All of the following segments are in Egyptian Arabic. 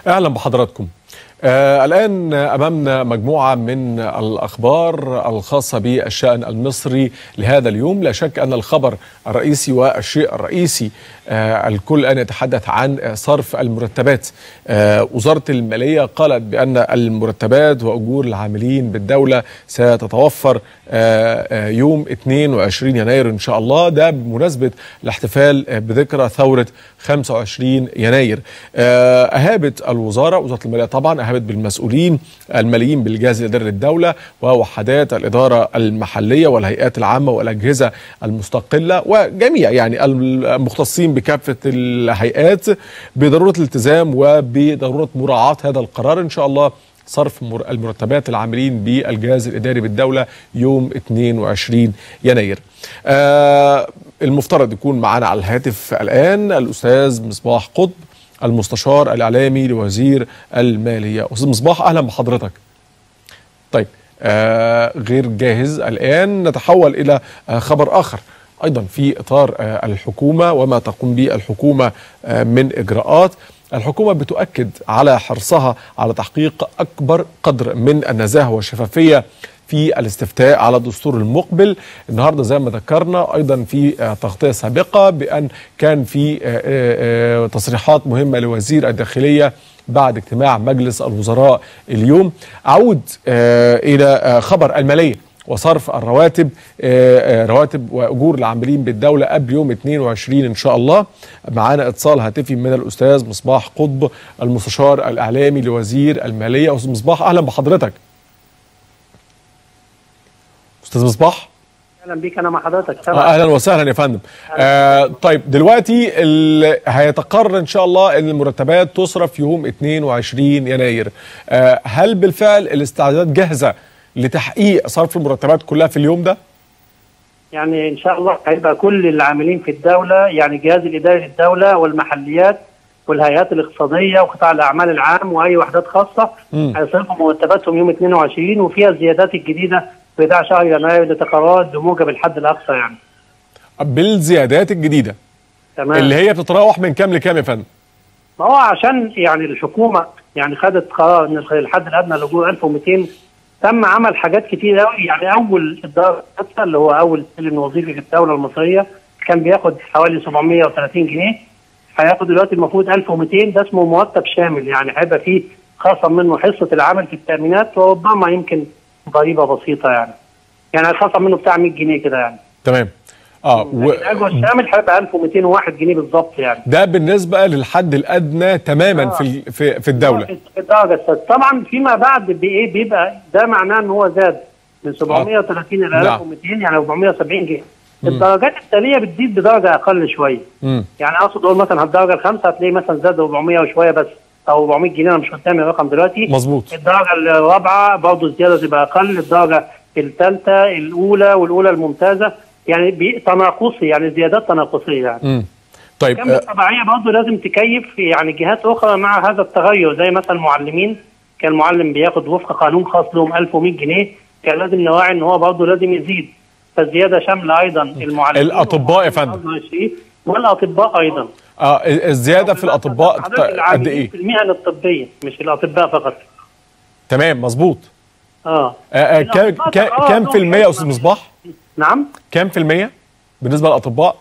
اهلا بحضراتكم آه الآن أمامنا مجموعة من الأخبار الخاصة بالشأن المصري لهذا اليوم لا شك أن الخبر الرئيسي والشيء الرئيسي آه الكل أن يتحدث عن صرف المرتبات آه وزارة المالية قالت بأن المرتبات وأجور العاملين بالدولة ستتوفر آه يوم 22 يناير إن شاء الله ده بمناسبة الاحتفال بذكرى ثورة 25 يناير آه أهابت الوزارة وزارة المالية طبعا أهابت بالمسؤولين الماليين بالجهاز الإداري للدولة ووحدات الإدارة المحلية والهيئات العامة والأجهزة المستقلة وجميع يعني المختصين بكافة الهيئات بضرورة الالتزام وبضرورة مراعاة هذا القرار إن شاء الله صرف المرتبات العاملين بالجهاز الإداري بالدولة يوم 22 يناير آه المفترض يكون معنا على الهاتف الآن الأستاذ مصباح قطب المستشار الإعلامي لوزير المالية أستاذ مصباح أهلا بحضرتك طيب آه غير جاهز الآن نتحول إلى آه خبر آخر أيضا في إطار آه الحكومة وما تقوم به الحكومة آه من إجراءات الحكومة بتؤكد على حرصها على تحقيق أكبر قدر من النزاهة والشفافية في الاستفتاء على الدستور المقبل النهارده زي ما ذكرنا ايضا في تغطيه سابقه بان كان في تصريحات مهمه لوزير الداخليه بعد اجتماع مجلس الوزراء اليوم اعود الى خبر الماليه وصرف الرواتب رواتب واجور العاملين بالدوله قبل يوم 22 ان شاء الله معانا اتصال هاتفي من الاستاذ مصباح قطب المستشار الاعلامي لوزير الماليه استاذ مصباح اهلا بحضرتك استاذ مصباح اهلا بيك انا مع حضرتك طبعا اهلا وسهلا يا فندم آه طيب دلوقتي هيتقرر ان شاء الله ان المرتبات تصرف يوم 22 يناير آه هل بالفعل الاستعدادات جاهزه لتحقيق صرف المرتبات كلها في اليوم ده يعني ان شاء الله هيبقى كل العاملين في الدوله يعني الجهاز الاداري للدوله والمحليات والهيئات الاقتصاديه وقطاع الاعمال العام واي وحدات خاصه هيصرفوا مرتباتهم يوم 22 وفيها الزيادات الجديده بتاع شهر يناير لتقررات بموجب الحد الاقصى يعني. بالزيادات الجديده تمام اللي هي بتتراوح من كام لكام يا فندم؟ ما هو عشان يعني الحكومه يعني خدت قرار ان الحد الادنى للاجور 1200 تم عمل حاجات كتير قوي يعني اول الدار اللي هو اول سلم وظيفي في الدوله المصريه كان بياخد حوالي 730 جنيه هياخد دلوقتي المفروض 1200 ده اسمه مرتب شامل يعني هيبقى فيه خصم منه حصه العمل في التامينات وربما يمكن ضريبه بسيطه يعني يعني هيتخصم منه بتاع 100 جنيه كده يعني تمام اه و... الاجر الشامل هيبقى 1201 جنيه بالظبط يعني ده بالنسبه للحد الادنى تماما آه. في في في الدوله في الدرجه السادسه طبعا فيما بعد بايه بيبقى ده معناه ان هو زاد من 730 الى 1200 يعني 470 جنيه الدرجات التاليه بتزيد بدرجه اقل شويه مم. يعني اقصد اقول مثلا الدرجه الخامسه هتلاقي مثلا زاد 400 وشويه بس او 400 جنيه انا مش قدامي الرقم دلوقتي مظبوط الدرجه الرابعه برضه الزياده تبقى اقل الدرجه الثالثه الاولى والاولى الممتازه يعني تناقصي يعني زيادات تناقصيه يعني مم. طيب كم الطبيعيه برضه لازم تكيف يعني جهات اخرى مع هذا التغير زي مثلا المعلمين كان المعلم بياخد وفق قانون خاص لهم 1100 جنيه كان لازم نراعي ان هو برضه لازم يزيد فالزياده شامله ايضا المعلمين الاطباء يا فندم والاطباء ايضا اه الزياده في الاطباء قد ايه؟ في المهن الطبيه مش الاطباء فقط تمام مظبوط اه, آه, آه كام كام في المية يا استاذ مصباح؟ نعم كام في المية بالنسبه للاطباء؟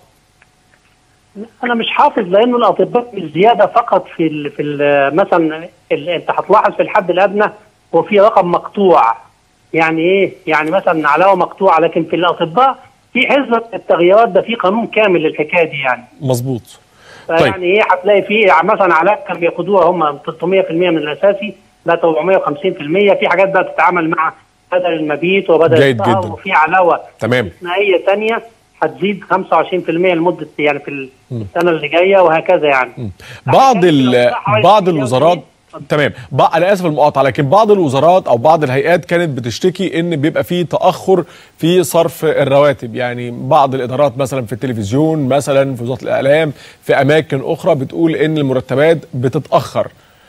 انا مش حافظ لانه الاطباء مش زياده فقط في ال في ال مثلا ال انت هتلاحظ في الحد الادنى هو في رقم مقطوع يعني ايه؟ يعني مثلا علاوه مقطوعه لكن في الاطباء في حزمه التغييرات ده في قانون كامل للحكايه دي يعني مظبوط طيب. يعني ايه هتلاقي في مثلا علاج كانوا بياخدوها هم 300% من الاساسي بقى 450% في حاجات بقى تتعامل مع بدل المبيت وبدل جيد جدا وفي علاوه تمام استثنائيه ثانيه هتزيد 25% لمده يعني في السنه اللي جايه وهكذا يعني م. بعض ال بعض الوزارات تمام انا اسف المقاطعه لكن بعض الوزارات او بعض الهيئات كانت بتشتكي ان بيبقى في تاخر في صرف الرواتب يعني بعض الادارات مثلا في التلفزيون مثلا في وزاره الاعلام في اماكن اخرى بتقول ان المرتبات بتتاخر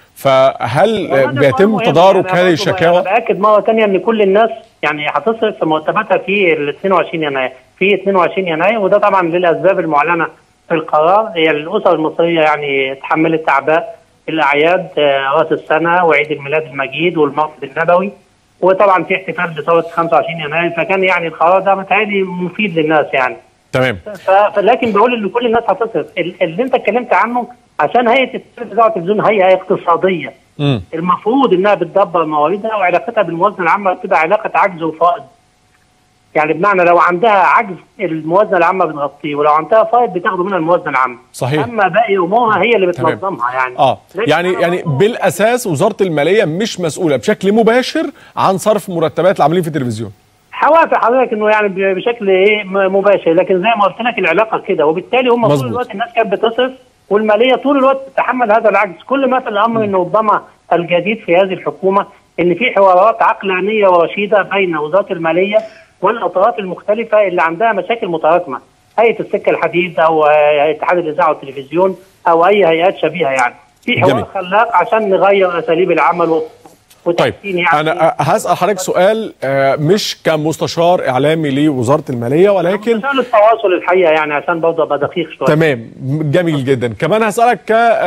فهل بيتم تدارك هذه الشكاوى؟ انا باكد مره ثانيه ان كل الناس يعني هتصرف مرتباتها في ال 22 يناير في 22 يناير وده طبعا للاسباب المعلنه في القرار هي الاسر المصريه يعني تحملت اعباء الاعياد آه، راس السنه وعيد الميلاد المجيد والمولد النبوي وطبعا في احتفال بثوره 25 يناير فكان يعني القرار ده متهيألي مفيد للناس يعني تمام ف- لكن بقول ان كل الناس هتصرف ال- اللي انت اتكلمت عنه عشان هيئه الاذاعه والتلفزيون هيئه اقتصاديه امم المفروض انها بتدبر مواردها وعلاقتها بالموازنه العامه بتبقى علاقه عجز وفائض. يعني بمعنى لو عندها عجز الموازنه العامه بتغطيه ولو عندها فائض بتاخده منها الموازنه العامه. صحيح اما باقي امورها هي اللي تمام. بتنظمها يعني. اه لكن يعني أنا يعني برضو- بالاساس وزاره الماليه مش مسؤوله بشكل مباشر عن صرف مرتبات العاملين في التلفزيون حوافي حضرتك انه يعني ب- بشكل ايه م- مباشر لكن زي ما قلت لك العلاقه كده وبالتالي هم مظبوط. طول الوقت الناس كانت بتصرف والماليه طول الوقت تتحمل هذا العجز كل ما في الامر ان ربما الجديد في هذه الحكومه ان في حوارات عقلانيه ورشيده بين وزاره الماليه والاطراف المختلفه اللي عندها مشاكل متراكمه هيئه السكه الحديد او آه، اتحاد الاذاعه والتلفزيون او اي هيئات شبيهه يعني في حوار جميل. خلاق عشان نغير اساليب العمل و- طيب وتحسين يعني انا آه، هسال حضرتك سؤال آه، مش كمستشار اعلامي لوزاره الماليه ولكن عشان التواصل الحقيقه يعني عشان برضه ابقى دقيق شويه تمام جميل جدا كمان هسألك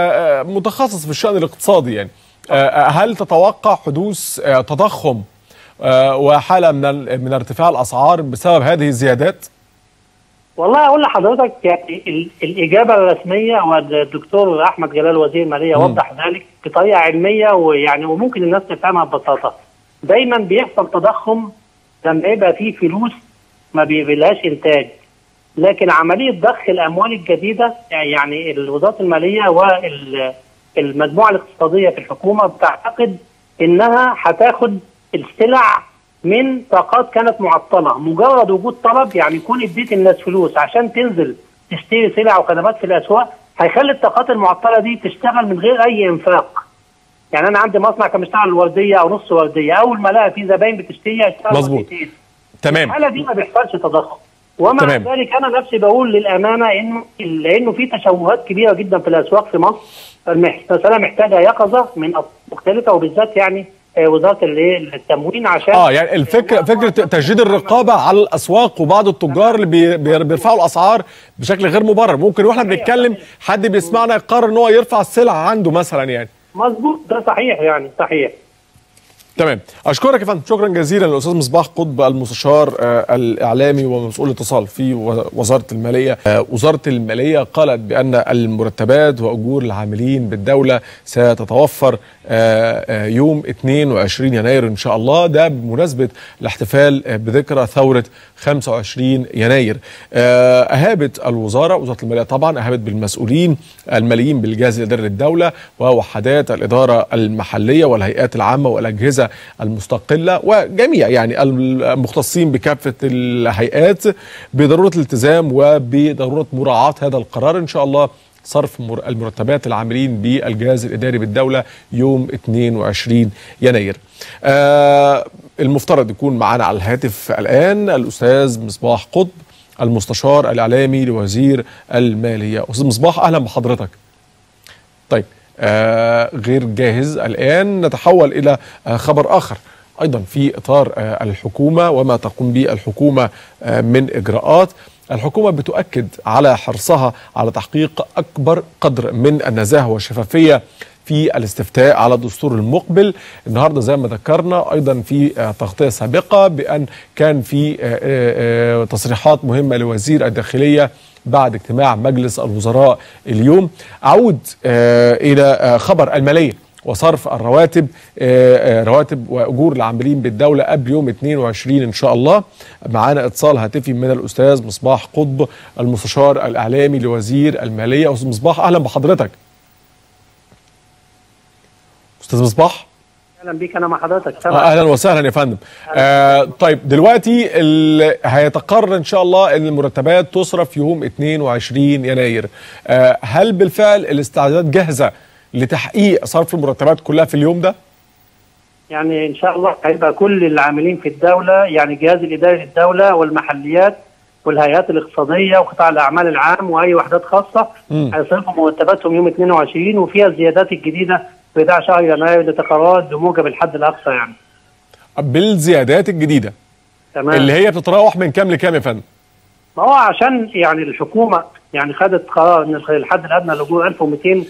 كمتخصص في الشأن الاقتصادي يعني آه، هل تتوقع حدوث آه، تضخم آه، وحالة من ال- من ارتفاع الأسعار بسبب هذه الزيادات؟ والله اقول لحضرتك يعني ال- الاجابه الرسميه والدكتور احمد جلال وزير الماليه مم. وضح ذلك بطريقه علميه ويعني وممكن الناس تفهمها ببساطه. دايما بيحصل تضخم لما يبقى فيه فلوس ما بيقبلهاش انتاج. لكن عمليه ضخ الاموال الجديده يعني وزاره الماليه والمجموعه الاقتصاديه في الحكومه بتعتقد انها هتاخد السلع من طاقات كانت معطله، مجرد وجود طلب يعني يكون اديت الناس فلوس عشان تنزل تشتري سلع وخدمات في الاسواق هيخلي الطاقات المعطله دي تشتغل من غير اي انفاق. يعني انا عندي مصنع كان بيشتغل ورديه او نص ورديه، اول ما الاقي في زباين بتشتري هيشتغل مظبوط. ورديتين. تمام الحاله دي ما بيحصلش تضخم ومع تمام. ذلك انا نفسي بقول للامانه انه لانه في تشوهات كبيره جدا في الاسواق في مصر فالمساله محتاجه يقظه من أطراف مختلفه وبالذات يعني آه، وزاره الايه التموين عشان اه يعني الفكرة فكرة تجديد الرقابة على الأسواق وبعض التجار اللي بي- بي- بيرفعوا الأسعار بشكل غير مبرر ممكن واحنا بنتكلم حد بيسمعنا يقرر ان هو يرفع السلع عنده مثلا يعني مظبوط ده صحيح يعني صحيح تمام اشكرك يا فندم شكرا جزيلا للاستاذ مصباح قطب المستشار آه، الاعلامي ومسؤول الاتصال في و- وزاره الماليه آه، وزاره الماليه قالت بان المرتبات واجور العاملين بالدوله ستتوفر آه، آه، يوم 22 يناير ان شاء الله ده بمناسبه الاحتفال آه، بذكرى ثوره 25 يناير آه، اهابت الوزاره وزاره الماليه طبعا اهابت بالمسؤولين الماليين بالجهاز الاداري للدوله ووحدات الاداره المحليه والهيئات العامه والاجهزه المستقله وجميع يعني المختصين بكافه الهيئات بضروره الالتزام وبضروره مراعاه هذا القرار ان شاء الله صرف مر- المرتبات العاملين بالجهاز الاداري بالدوله يوم 22 يناير. آه المفترض يكون معنا على الهاتف الان الاستاذ مصباح قطب المستشار الاعلامي لوزير الماليه. استاذ مصباح اهلا بحضرتك. طيب آه غير جاهز الآن نتحول إلى آه خبر آخر أيضا في إطار آه الحكومة وما تقوم به الحكومة آه من إجراءات الحكومة بتؤكد على حرصها على تحقيق أكبر قدر من النزاهة والشفافية في الاستفتاء على الدستور المقبل النهارده زي ما ذكرنا ايضا في آه، تغطيه سابقه بان كان في آه، آه، آه، تصريحات مهمه لوزير الداخليه بعد اجتماع مجلس الوزراء اليوم اعود آه، الى آه، خبر الماليه وصرف الرواتب آه، آه، رواتب واجور العاملين بالدوله قبل يوم 22 ان شاء الله معانا اتصال هاتفي من الاستاذ مصباح قطب المستشار الاعلامي لوزير الماليه استاذ مصباح اهلا بحضرتك استاذ مصباح اهلا بيك انا مع حضرتك آه، سامع اهلا وسهلا يا فندم آه طيب دلوقتي ال- هيتقرر ان شاء الله ان المرتبات تصرف يوم 22 يناير آه هل بالفعل الاستعدادات جاهزه لتحقيق صرف المرتبات كلها في اليوم ده يعني ان شاء الله هيبقى كل العاملين في الدوله يعني الجهاز الاداري للدوله والمحليات والهيئات الاقتصاديه وقطاع الاعمال العام واي وحدات خاصه مم. هيصرفوا مرتباتهم يوم 22 وفيها الزيادات الجديده بتاع شهر يناير لتقررت بموجب الحد الاقصى يعني بالزيادات الجديده تمام اللي هي بتتراوح من كام لكام يا فندم ما هو عشان يعني الحكومه يعني خدت قرار ان الحد الادنى للاجور 1200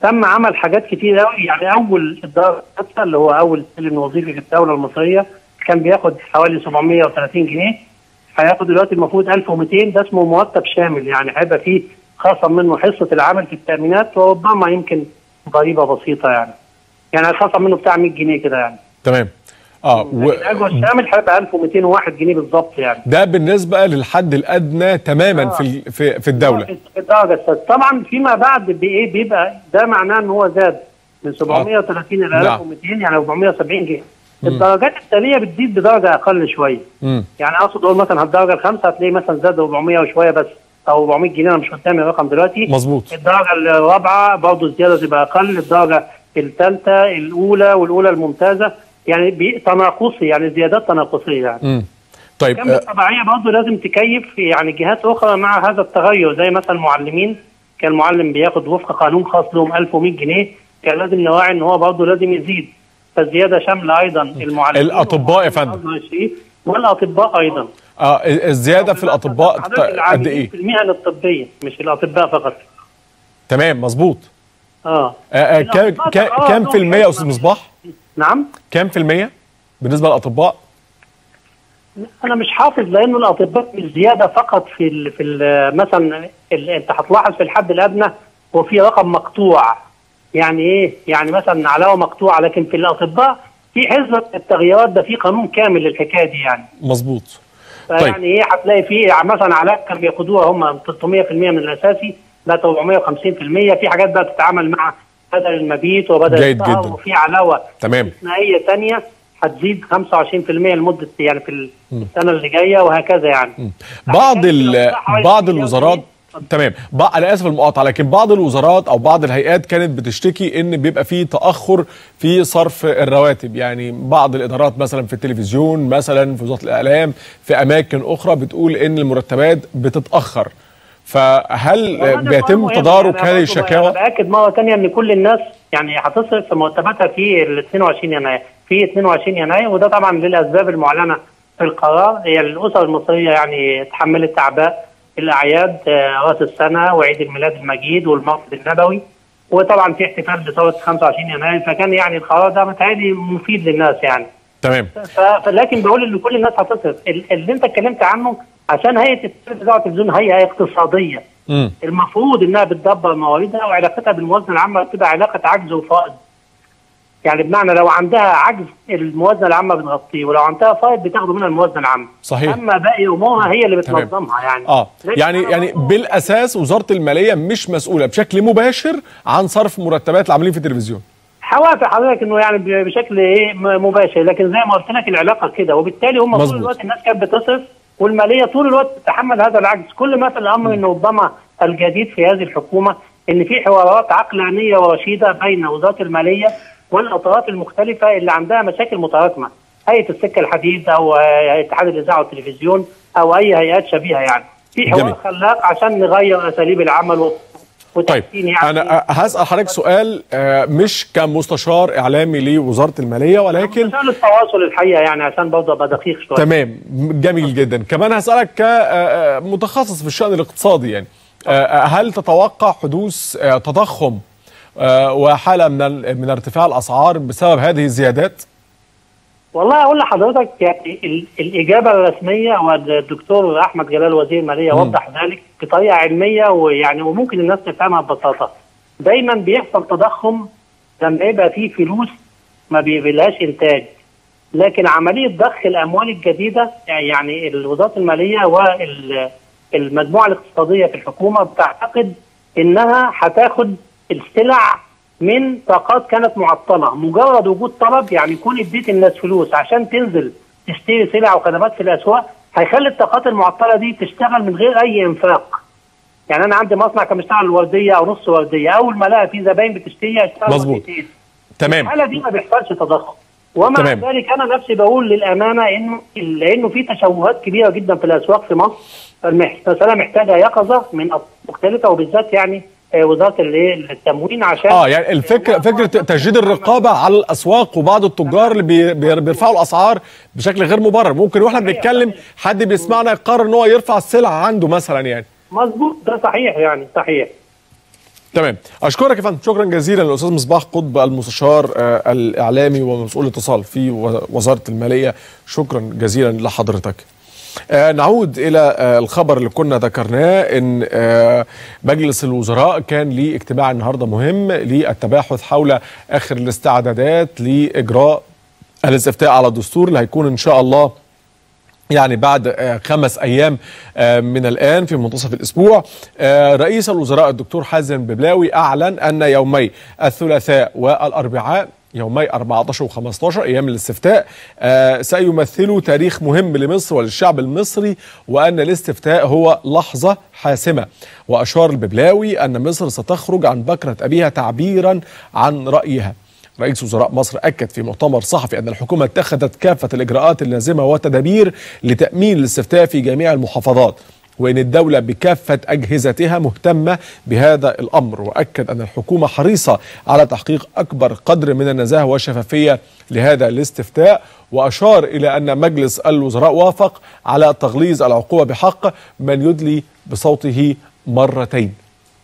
تم عمل حاجات كتير قوي يعني اول الدرجه الثالثه اللي هو اول سلم وظيفي في الدوله المصريه كان بياخد حوالي 730 جنيه هياخد دلوقتي المفروض 1200 ده اسمه مرتب شامل يعني هيبقى فيه خصم منه حصه العمل في التامينات وربما يمكن ضريبه بسيطه يعني يعني هيتخصم منه بتاع 100 جنيه كده يعني تمام اه و... الاجر الشامل هيبقى 1201 جنيه بالظبط يعني ده بالنسبه للحد الادنى تماما في ال- في في الدوله في الدرجه السادسه طبعا فيما بعد بايه بيبقى ده معناه ان هو زاد من 730 الى نعم. 1200 يعني 470 جنيه الدرجات التاليه بتزيد بدرجه اقل شويه امم يعني اقصد اقول مثلا الدرجه الخامسه هتلاقي مثلا زاد 400 وشويه بس او 400 جنيه انا مش قدامي الرقم دلوقتي مظبوط الدرجه الرابعه برضه الزياده تبقى اقل الدرجه الثالثه الاولى والاولى الممتازه يعني بي- تناقصي يعني زيادات تناقصيه يعني امم طيب كم آه، الطبيعيه برضه لازم تكيف يعني جهات اخرى مع هذا التغير زي مثلا المعلمين كان المعلم بياخد وفق قانون خاص لهم 1100 جنيه كان لازم نراعي ان هو برضه لازم يزيد فالزياده شامله ايضا المعلمين الأطباء يا فندم. والأزهر الشريف والاطباء ايضا اه الزياده في الاطباء حضرتك ط- قد العاملين ايه في المهن الطبيه مش الاطباء فقط تمام مظبوط اه آه، آه، كام الأطباء كام- طبعاً كام دول في المية يا استاذ حكمة. مصباح نعم كام في المية بالنسبه للاطباء انا مش حافظ لانه الاطباء مش زياده فقط في ال في ال مثلا ال انت هتلاحظ في الحد الادنى هو في رقم مقطوع يعني ايه؟ يعني مثلا علاوه مقطوعه لكن في الاطباء في حزب التغييرات ده في قانون كامل للحكايه دي يعني مظبوط فيعني ايه هتلاقي في مثلا علاج كان بياخدوها هم 300% من الاساسي لا 450% في حاجات بقى بتتعامل مع بدل المبيت وبدل جيد السهر جدا. وفي علاوه تمام. استثنائيه ثانيه هتزيد 25% لمده يعني في السنه اللي جايه وهكذا يعني بعض ال لو حوالي بعض 100 الوزارات جنيه. تمام بع- انا اسف المقاطعه لكن بعض الوزارات او بعض الهيئات كانت بتشتكي ان بيبقى في تاخر في صرف الرواتب يعني بعض الادارات مثلا في التلفزيون مثلا في وزاره الاعلام في اماكن اخرى بتقول ان المرتبات بتتاخر فهل والله ده بيتم سؤال مهم. تدارك يعني هذه برضه الشكاوى انا باكد مره ثانيه ان كل الناس يعني هتصرف في مرتباتها في ال 22 يناير في 22 يناير وده طبعا للاسباب المعلنه في القرار هي الاسر المصريه يعني تحملت اعباء الاعياد آه، راس السنه وعيد الميلاد المجيد والمولد النبوي وطبعا في احتفال بثوره 25 يناير فكان يعني القرار ده متهيألي مفيد للناس يعني تمام ف- لكن بقول ان كل الناس هتصرف ال- اللي انت اتكلمت عنه عشان هيئه التلفزيون والتلفزيون هيئه اقتصاديه امم المفروض انها بتدبر مواردها وعلاقتها بالموازنه العامه بتبقى علاقه عجز وفائض. يعني بمعنى لو عندها عجز الموازنه العامه بتغطيه ولو عندها فائض بتاخده منها الموازنه العامه. صحيح. اما باقي امورها هي اللي تمام. بتنظمها يعني. اه لكن يعني أنا يعني برضه- بالاساس وزاره الماليه مش مسؤوله بشكل مباشر عن صرف مرتبات العاملين في التلفزيون حوافي حضرتك انه يعني ب- بشكل ايه م- مباشر لكن زي ما قلت لك العلاقه كده وبالتالي هم مظبوط. طول الوقت الناس كانت بتصرف والماليه طول الوقت تتحمل هذا العجز كل ما في الامر ان ربما الجديد في هذه الحكومه ان في حوارات عقلانيه ورشيده بين وزاره الماليه والاطراف المختلفه اللي عندها مشاكل متراكمه هيئه السكه الحديد او آه، اتحاد الاذاعه والتلفزيون او اي هيئات شبيهه يعني في جميل. حوار خلاق عشان نغير اساليب العمل و- طيب وتحسين يعني انا آه، هسال حضرتك سؤال آه، مش كمستشار اعلامي لوزاره الماليه ولكن عشان التواصل الحقيقه يعني عشان برضه ابقى دقيق شويه تمام جميل جدا كمان هسالك كمتخصص في الشان الاقتصادي يعني آه، هل تتوقع حدوث آه، تضخم آه، وحاله من ال- من ارتفاع الاسعار بسبب هذه الزيادات والله اقول لحضرتك يعني ال- الاجابه الرسميه والدكتور احمد جلال وزير الماليه وضح ذلك بطريقه علميه ويعني وممكن الناس تفهمها ببساطه. دايما بيحصل تضخم لما يبقى فيه فلوس ما بيقبلهاش انتاج. لكن عمليه ضخ الاموال الجديده يعني وزاره الماليه والمجموعه الاقتصاديه في الحكومه بتعتقد انها هتاخد السلع من طاقات كانت معطله، مجرد وجود طلب يعني يكون اديت الناس فلوس عشان تنزل تشتري سلع وخدمات في الاسواق هيخلي الطاقات المعطله دي تشتغل من غير اي انفاق. يعني انا عندي مصنع كان بيشتغل ورديه او نص ورديه، اول ما الاقي في زباين بتشتري اشتغل مظبوط. ورديتين. تمام الحاله دي ما بيحصلش تضخم ومع تمام. ذلك انا نفسي بقول للامانه انه لانه في تشوهات كبيره جدا في الاسواق في مصر المساله محتاجه يقظه من أطراف مختلفه وبالذات يعني آه، وزاره الايه التموين عشان اه يعني الفكره فكره تجديد الرقابه على الاسواق وبعض التجار اللي بي- بي- بيرفعوا الاسعار بشكل غير مبرر ممكن واحنا بنتكلم حد بيسمعنا يقرر ان هو يرفع السلع عنده مثلا يعني مظبوط ده صحيح يعني صحيح تمام اشكرك يا فندم شكرا جزيلا للاستاذ مصباح قطب المستشار آه، الاعلامي ومسؤول الاتصال في و- وزاره الماليه شكرا جزيلا لحضرتك آه، نعود الى آه، الخبر اللي كنا ذكرناه ان آه، مجلس الوزراء كان ليه اجتماع النهارده مهم للتباحث حول اخر الاستعدادات لاجراء الاستفتاء على الدستور اللي هيكون ان شاء الله يعني بعد آه، خمس ايام آه، من الان في منتصف الاسبوع آه، رئيس الوزراء الدكتور حازم ببلاوي اعلن ان يومي الثلاثاء والاربعاء يومي 14 و15 ايام الاستفتاء آه، سيمثلوا تاريخ مهم لمصر وللشعب المصري وان الاستفتاء هو لحظه حاسمه واشار الببلاوي ان مصر ستخرج عن بكره ابيها تعبيرا عن رايها رئيس وزراء مصر أكد في مؤتمر صحفي أن الحكومة اتخذت كافة الإجراءات اللازمة والتدابير لتأمين الاستفتاء في جميع المحافظات وإن الدولة بكافة أجهزتها مهتمة بهذا الأمر وأكد أن الحكومة حريصة على تحقيق أكبر قدر من النزاهة والشفافية لهذا الاستفتاء وأشار إلى أن مجلس الوزراء وافق على تغليظ العقوبة بحق من يدلي بصوته مرتين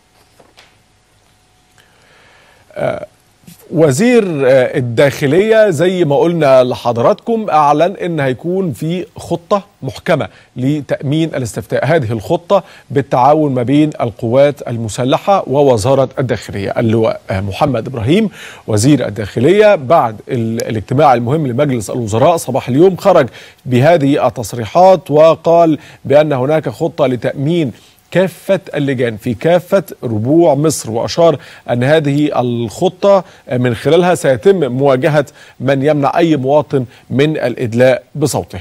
وزير آه، الداخلية زي ما قلنا لحضراتكم أعلن أن هيكون في خطة محكمة لتأمين الاستفتاء هذه الخطة بالتعاون ما بين القوات المسلحة ووزارة الداخلية اللواء آه، محمد إبراهيم وزير الداخلية بعد ال- الاجتماع المهم لمجلس الوزراء صباح اليوم خرج بهذه التصريحات وقال بأن هناك خطة لتأمين كافة اللجان في كافة ربوع مصر وأشار أن هذه الخطة من خلالها سيتم مواجهة من يمنع أي مواطن من الإدلاء بصوته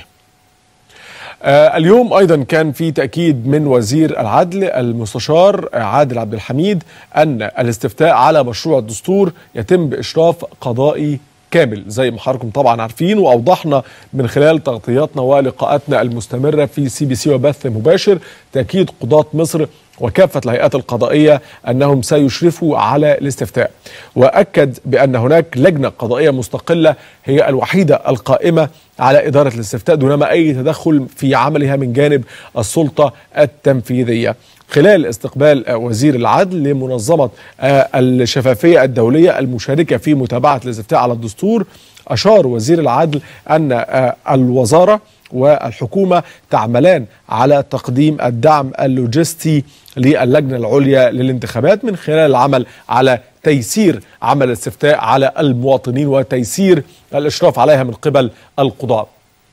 آه، اليوم ايضا كان في تاكيد من وزير العدل المستشار عادل عبد الحميد ان الاستفتاء على مشروع الدستور يتم باشراف قضائي كامل زي ما حضراتكم طبعا عارفين واوضحنا من خلال تغطياتنا ولقاءاتنا المستمره في سي بي سي وبث مباشر تاكيد قضاه مصر وكافة الهيئات القضائية أنهم سيشرفوا على الاستفتاء وأكد بأن هناك لجنة قضائية مستقلة هي الوحيدة القائمة على إدارة الاستفتاء دونما أي تدخل في عملها من جانب السلطة التنفيذية خلال استقبال آه، وزير العدل لمنظمة آه، الشفافية الدولية المشاركة في متابعة الاستفتاء على الدستور أشار وزير العدل أن آه، الوزارة والحكومة تعملان على تقديم الدعم اللوجستي للجنة العليا للانتخابات من خلال العمل على تيسير عمل الاستفتاء على المواطنين وتيسير الإشراف عليها من قبل القضاء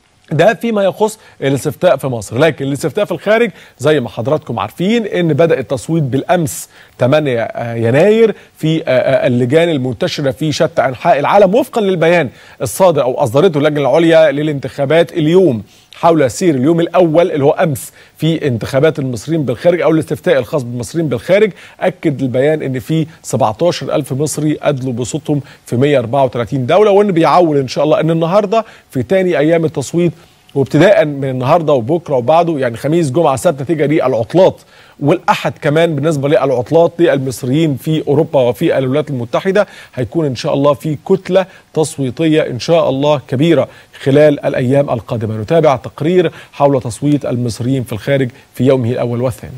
ده فيما يخص الاستفتاء في مصر لكن الاستفتاء في الخارج زي ما حضراتكم عارفين ان بدا التصويت بالامس 8 آه، يناير في آه، آه، اللجان المنتشره في شتى انحاء العالم وفقا للبيان الصادر او اصدرته اللجنه العليا للانتخابات اليوم حول سير اليوم الاول اللي هو امس في انتخابات المصريين بالخارج او الاستفتاء الخاص بالمصريين بالخارج اكد البيان ان في 17 الف مصري ادلوا بصوتهم في 134 دوله وان بيعول ان شاء الله ان النهارده في تاني ايام التصويت وابتداء من النهارده وبكره وبعده يعني خميس جمعه سبت نتيجه للعطلات والاحد كمان بالنسبه للعطلات للمصريين في اوروبا وفي الولايات المتحده هيكون ان شاء الله في كتله تصويتيه ان شاء الله كبيره خلال الايام القادمه نتابع تقرير حول تصويت المصريين في الخارج في يومه الاول والثاني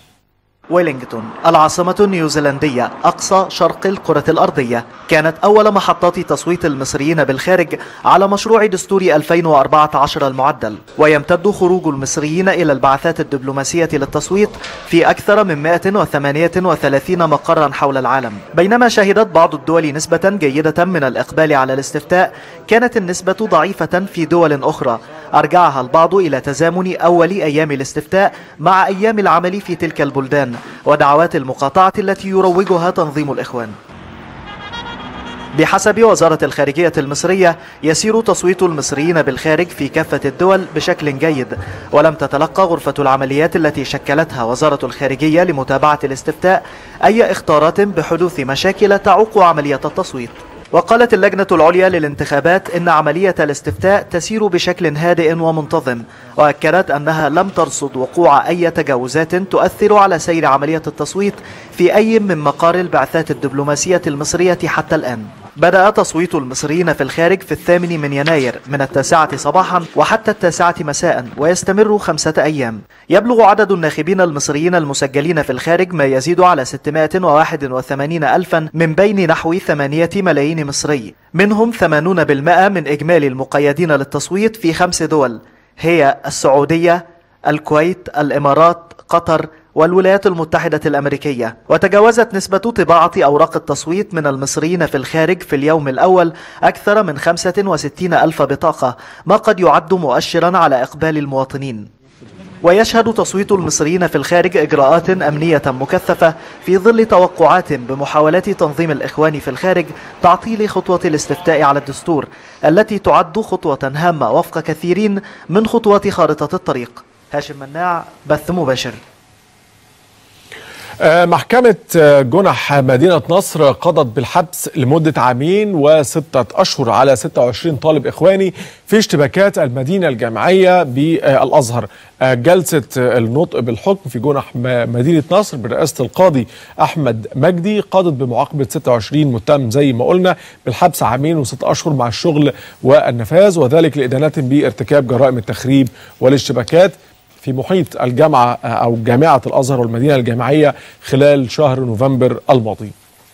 ويلينغتون العاصمة النيوزيلندية أقصى شرق الكرة الأرضية كانت أول محطات تصويت المصريين بالخارج على مشروع دستور 2014 المعدل ويمتد خروج المصريين إلى البعثات الدبلوماسية للتصويت في أكثر من 138 مقرا حول العالم بينما شهدت بعض الدول نسبة جيدة من الإقبال على الاستفتاء كانت النسبة ضعيفة في دول أخرى أرجعها البعض إلى تزامن أول أيام الاستفتاء مع أيام العمل في تلك البلدان ودعوات المقاطعة التي يروجها تنظيم الإخوان بحسب وزارة الخارجية المصرية يسير تصويت المصريين بالخارج في كافة الدول بشكل جيد ولم تتلقى غرفة العمليات التي شكلتها وزارة الخارجية لمتابعة الاستفتاء أي اختارات بحدوث مشاكل تعوق عملية التصويت وقالت اللجنة العليا للانتخابات إن عملية الاستفتاء تسير بشكل هادئ ومنتظم وأكدت أنها لم ترصد وقوع أي تجاوزات تؤثر على سير عملية التصويت في أي من مقار البعثات الدبلوماسية المصرية حتى الآن بدأ تصويت المصريين في الخارج في الثامن من يناير من التاسعة صباحا وحتى التاسعة مساء ويستمر خمسة أيام يبلغ عدد الناخبين المصريين المسجلين في الخارج ما يزيد على 681 ألفا من بين نحو 8 ملايين مصري منهم 80% من إجمالي المقيدين للتصويت في خمس دول هي السعودية الكويت الإمارات قطر والولايات المتحدة الأمريكية وتجاوزت نسبة طباعة أوراق التصويت من المصريين في الخارج في اليوم الأول أكثر من 65 ألف بطاقة ما قد يعد مؤشرا على إقبال المواطنين ويشهد تصويت المصريين في الخارج إجراءات أمنية مكثفة في ظل توقعات بمحاولات تنظيم الإخوان في الخارج تعطيل خطوة الاستفتاء على الدستور التي تعد خطوة هامة وفق كثيرين من خطوات خارطة الطريق هاشم مناع بث مباشر محكمة جنح مدينة نصر قضت بالحبس لمدة عامين وستة أشهر على 26 طالب إخواني في اشتباكات المدينة الجامعية بالأزهر جلسة النطق بالحكم في جنح مدينة نصر برئاسة القاضي أحمد مجدي قضت بمعاقبة 26 متهم زي ما قلنا بالحبس عامين وست أشهر مع الشغل والنفاذ وذلك لإدانات بارتكاب جرائم التخريب والاشتباكات في محيط الجامعة أو جامعة الأزهر والمدينة الجامعية خلال شهر نوفمبر الماضي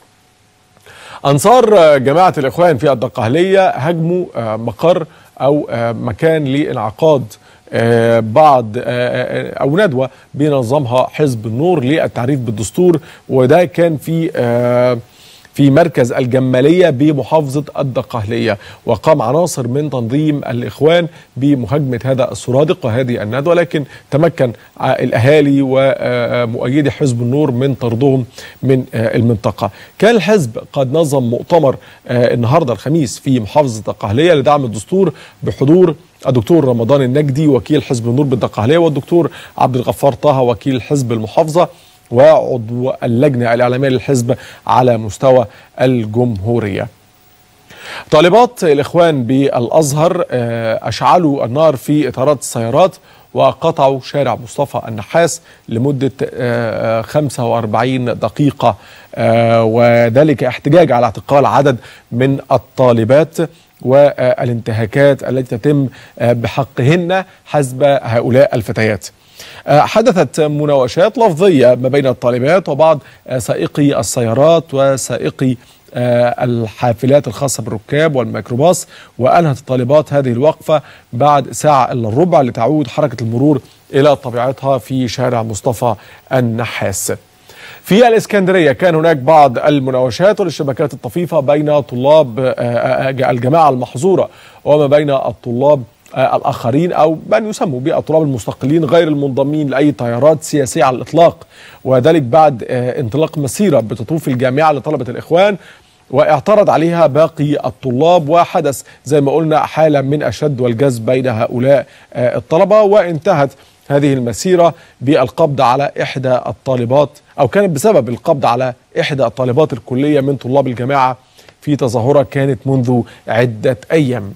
أنصار جماعة الإخوان في الدقهلية هجموا مقر أو مكان لانعقاد بعض أو ندوة بينظمها حزب النور للتعريف بالدستور وده كان في في مركز الجمالية بمحافظة الدقهلية وقام عناصر من تنظيم الإخوان بمهاجمة هذا السرادق وهذه الندوة لكن تمكن الأهالي ومؤيدي حزب النور من طردهم من المنطقة كان الحزب قد نظم مؤتمر النهاردة الخميس في محافظة الدقهلية لدعم الدستور بحضور الدكتور رمضان النجدي وكيل حزب النور بالدقهلية والدكتور عبد الغفار طه وكيل حزب المحافظة وعضو اللجنة الإعلامية للحزب على مستوى الجمهورية طالبات الإخوان بالأزهر أشعلوا النار في إطارات السيارات وقطعوا شارع مصطفى النحاس لمدة 45 دقيقة وذلك احتجاج على اعتقال عدد من الطالبات والانتهاكات التي تتم بحقهن حسب هؤلاء الفتيات حدثت مناوشات لفظية ما بين الطالبات وبعض سائقي السيارات وسائقي الحافلات الخاصة بالركاب والميكروباص وأنهت الطالبات هذه الوقفة بعد ساعة إلا الربع لتعود حركة المرور إلى طبيعتها في شارع مصطفى النحاس في الإسكندرية كان هناك بعض المناوشات والاشتباكات الطفيفة بين طلاب الجماعة المحظورة وما بين الطلاب الآخرين أو من يسموا بالطلاب المستقلين غير المنضمين لأي تيارات سياسية على الإطلاق وذلك بعد انطلاق مسيرة بتطوف الجامعة لطلبة الإخوان واعترض عليها باقي الطلاب وحدث زي ما قلنا حالة من الشد والجذب بين هؤلاء الطلبة وانتهت هذه المسيرة بالقبض على إحدى الطالبات أو كانت بسبب القبض على إحدى الطالبات الكلية من طلاب الجامعة في تظاهرة كانت منذ عدة أيام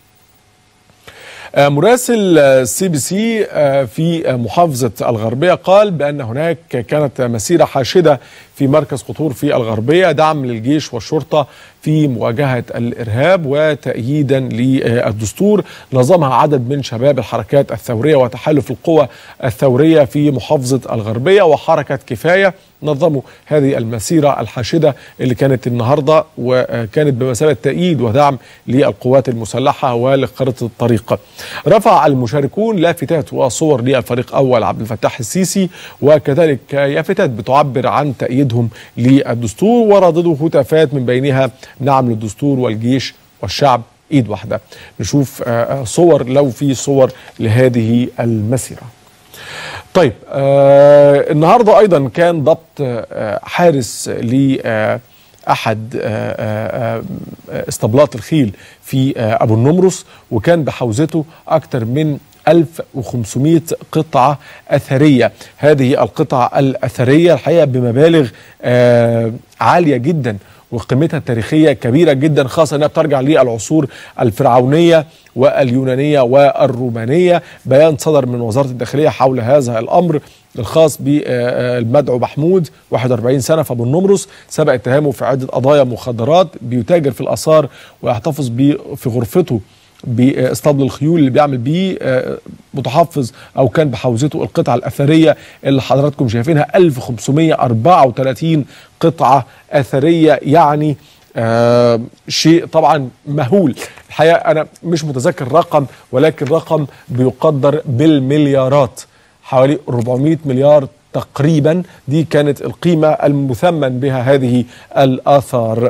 مراسل سي بي سي في محافظة الغربية قال بأن هناك كانت مسيرة حاشدة في مركز قطور في الغربية دعم للجيش والشرطة في مواجهة الإرهاب وتأييدا للدستور نظمها عدد من شباب الحركات الثورية وتحالف القوى الثورية في محافظة الغربية وحركة كفاية نظموا هذه المسيرة الحاشدة اللي كانت النهاردة وكانت بمثابة تأييد ودعم للقوات المسلحة ولخارطة الطريق رفع المشاركون لافتات وصور للفريق أول عبد الفتاح السيسي وكذلك يافتات بتعبر عن تأييدهم للدستور ورددوا هتافات من بينها نعم للدستور والجيش والشعب ايد واحده نشوف صور لو في صور لهذه المسيره طيب آه النهارده ايضا كان ضبط آه حارس ل آه احد اسطبلات الخيل في ابو النمرس وكان بحوزته اكثر من 1500 قطعة أثرية هذه القطع الأثرية الحقيقة بمبالغ عالية جدا وقيمتها التاريخية كبيرة جدا خاصة أنها بترجع للعصور الفرعونية واليونانية والرومانية بيان صدر من وزارة الداخلية حول هذا الأمر الخاص بالمدعو محمود 41 سنة في أبو النمرس سبق اتهامه في عدة قضايا مخدرات بيتاجر في الآثار ويحتفظ بيه في غرفته باسطبل الخيول اللي بيعمل بيه متحفظ او كان بحوزته القطعه الاثريه اللي حضراتكم شايفينها 1534 قطعه اثريه يعني آه شيء طبعا مهول الحقيقه انا مش متذكر رقم ولكن رقم بيقدر بالمليارات حوالي 400 مليار تقريبا دي كانت القيمه المثمن بها هذه الاثار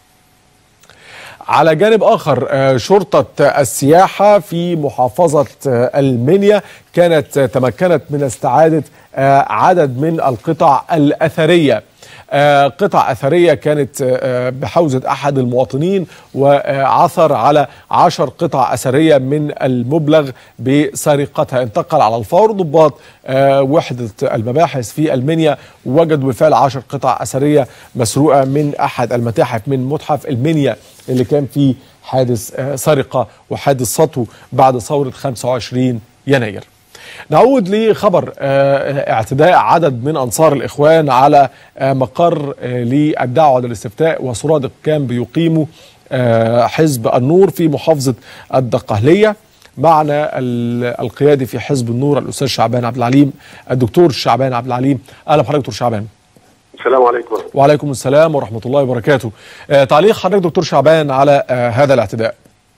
على جانب اخر شرطه السياحه في محافظه المنيا كانت تمكنت من استعاده عدد من القطع الاثريه قطع أثرية كانت بحوزة أحد المواطنين وعثر على عشر قطع أثرية من المبلغ بسرقتها انتقل على الفور ضباط وحدة المباحث في المنيا وجدوا بالفعل عشر قطع أثرية مسروقة من أحد المتاحف من متحف المنيا اللي كان فيه حادث سرقة وحادث سطو بعد ثورة 25 يناير نعود لخبر اعتداء عدد من انصار الاخوان على مقر للدعوه للاستفتاء وسرادق كان بيقيمه حزب النور في محافظه الدقهليه معنا القيادي في حزب النور الاستاذ شعبان عبد العليم الدكتور شعبان عبد العليم اهلا بحضرتك دكتور شعبان السلام عليكم وعليكم السلام ورحمه الله وبركاته تعليق حضرتك دكتور شعبان على هذا الاعتداء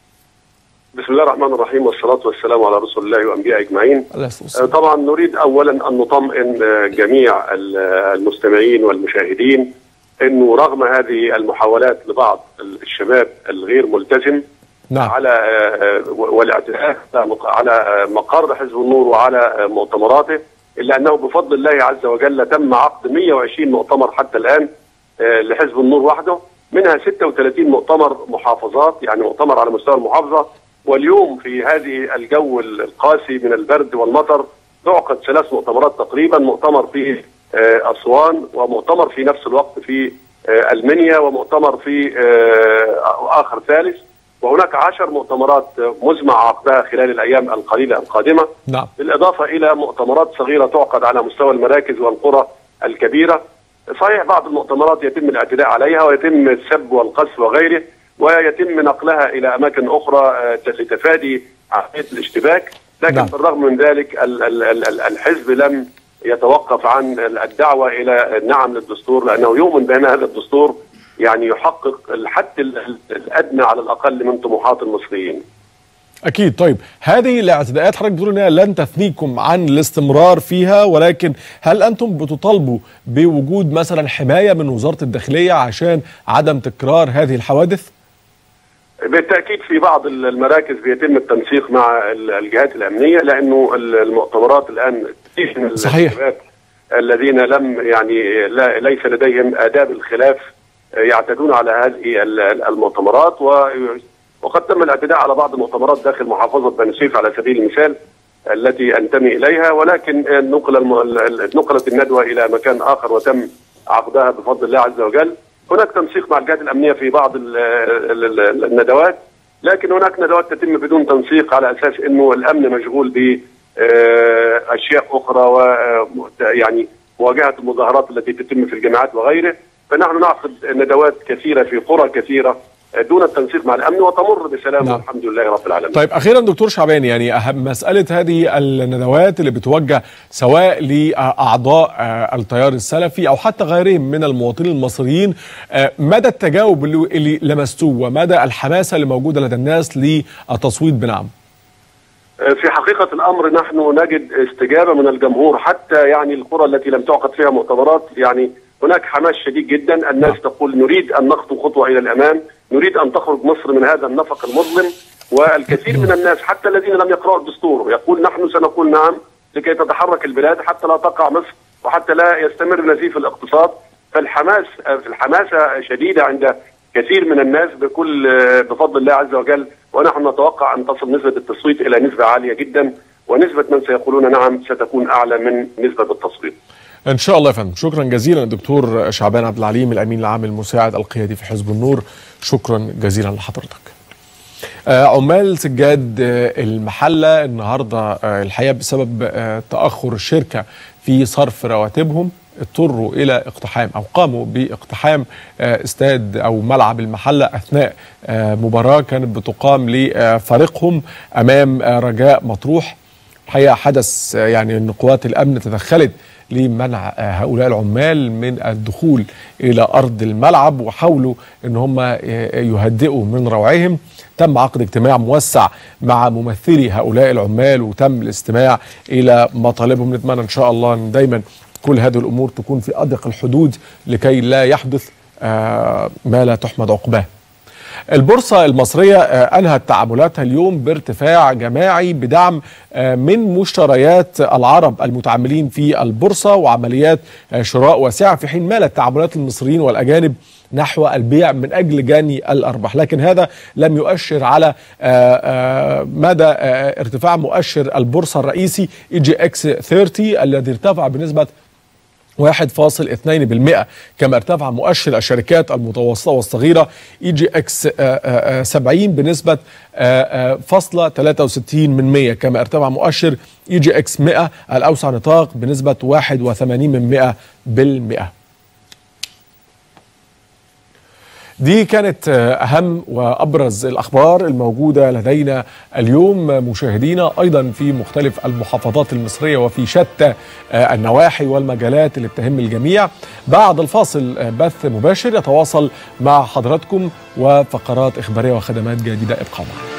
بسم الله الرحمن الرحيم والصلاة والسلام على رسول الله وأنبياء أجمعين طبعا نريد أولا أن نطمئن جميع المستمعين والمشاهدين أنه رغم هذه المحاولات لبعض الشباب الغير ملتزم نعم. على والاعتداء على مقر حزب النور وعلى مؤتمراته إلا أنه بفضل الله عز وجل تم عقد 120 مؤتمر حتى الآن لحزب النور وحده منها 36 مؤتمر محافظات يعني مؤتمر على مستوى المحافظة واليوم في هذه الجو القاسي من البرد والمطر تعقد ثلاث مؤتمرات تقريبا مؤتمر في اسوان ومؤتمر في نفس الوقت في المنيا ومؤتمر في اخر ثالث وهناك عشر مؤتمرات مزمع عقدها خلال الايام القليله القادمه نعم. بالاضافه الى مؤتمرات صغيره تعقد على مستوى المراكز والقرى الكبيره صحيح بعض المؤتمرات يتم الاعتداء عليها ويتم السب والقذف وغيره ويتم نقلها الى اماكن اخرى لتفادي عمليه الاشتباك لكن نعم. بالرغم من ذلك الحزب لم يتوقف عن الدعوه الى النعم للدستور لانه يؤمن بان هذا الدستور يعني يحقق الحد الادنى على الاقل من طموحات المصريين. اكيد طيب هذه الاعتداءات حضرتك بتقول انها لن تثنيكم عن الاستمرار فيها ولكن هل انتم بتطالبوا بوجود مثلا حمايه من وزاره الداخليه عشان عدم تكرار هذه الحوادث؟ بالتاكيد في بعض المراكز بيتم التنسيق مع الجهات الامنيه لانه المؤتمرات الان كثير من صحيح الذين لم يعني لا ليس لديهم اداب الخلاف يعتدون على هذه المؤتمرات و وقد تم الاعتداء على بعض المؤتمرات داخل محافظه بني سويف على سبيل المثال التي انتمي اليها ولكن نقل نقلت الندوه الى مكان اخر وتم عقدها بفضل الله عز وجل هناك تنسيق مع الجهات الامنيه في بعض الندوات لكن هناك ندوات تتم بدون تنسيق على اساس انه الامن مشغول ب اشياء اخرى ويعني مواجهه المظاهرات التي تتم في الجامعات وغيره فنحن نعقد ندوات كثيره في قرى كثيره دون التنسيق مع الامن وتمر بسلام نعم. والحمد لله رب العالمين. طيب اخيرا دكتور شعبان يعني اهم مساله هذه الندوات اللي بتوجه سواء لاعضاء التيار السلفي او حتى غيرهم من المواطنين المصريين مدى التجاوب اللي, اللي لمستوه ومدى الحماسه اللي موجوده لدى الناس للتصويت بنعم. في حقيقة الأمر نحن نجد استجابة من الجمهور حتى يعني القرى التي لم تعقد فيها مؤتمرات يعني هناك حماس شديد جدا الناس تقول نريد أن نخطو خطوة إلى الأمام نريد أن تخرج مصر من هذا النفق المظلم والكثير من الناس حتى الذين لم يقرأوا الدستور يقول نحن سنقول نعم لكي تتحرك البلاد حتى لا تقع مصر وحتى لا يستمر نزيف الاقتصاد فالحماس الحماسة شديدة عند كثير من الناس بكل بفضل الله عز وجل ونحن نتوقع أن تصل نسبة التصويت إلى نسبة عالية جدا ونسبة من سيقولون نعم ستكون أعلى من نسبة التصويت ان شاء الله يا فندم شكرا جزيلا الدكتور شعبان عبد العليم الامين العام المساعد القيادي في حزب النور شكرا جزيلا لحضرتك عمال سجاد المحلة النهاردة الحقيقة بسبب تأخر الشركة في صرف رواتبهم اضطروا إلى اقتحام أو قاموا باقتحام استاد أو ملعب المحلة أثناء مباراة كانت بتقام لفريقهم أمام رجاء مطروح الحقيقة حدث يعني أن قوات الأمن تدخلت لمنع هؤلاء العمال من الدخول الى ارض الملعب وحاولوا ان هم يهدئوا من روعهم تم عقد اجتماع موسع مع ممثلي هؤلاء العمال وتم الاستماع الى مطالبهم نتمنى ان شاء الله ان دايما كل هذه الامور تكون في ادق الحدود لكي لا يحدث ما لا تحمد عقباه البورصة المصرية أنهت تعاملاتها اليوم بارتفاع جماعي بدعم من مشتريات العرب المتعاملين في البورصة وعمليات شراء واسعة في حين مالت تعاملات المصريين والأجانب نحو البيع من أجل جني الأرباح لكن هذا لم يؤشر على مدى ارتفاع مؤشر البورصة الرئيسي اي جي اكس 30 الذي ارتفع بنسبة 1.2% كما ارتفع مؤشر الشركات المتوسطة والصغيرة اي جي اكس 70 بنسبة فاصلة 63 من 100 كما ارتفع مؤشر اي جي اكس 100 الأوسع نطاق بنسبة 81 من 100 بالمئة دي كانت أهم وأبرز الأخبار الموجودة لدينا اليوم مشاهدينا أيضا في مختلف المحافظات المصرية وفي شتى النواحي والمجالات اللي بتهم الجميع بعد الفاصل بث مباشر يتواصل مع حضراتكم وفقرات إخبارية وخدمات جديدة ابقوا معنا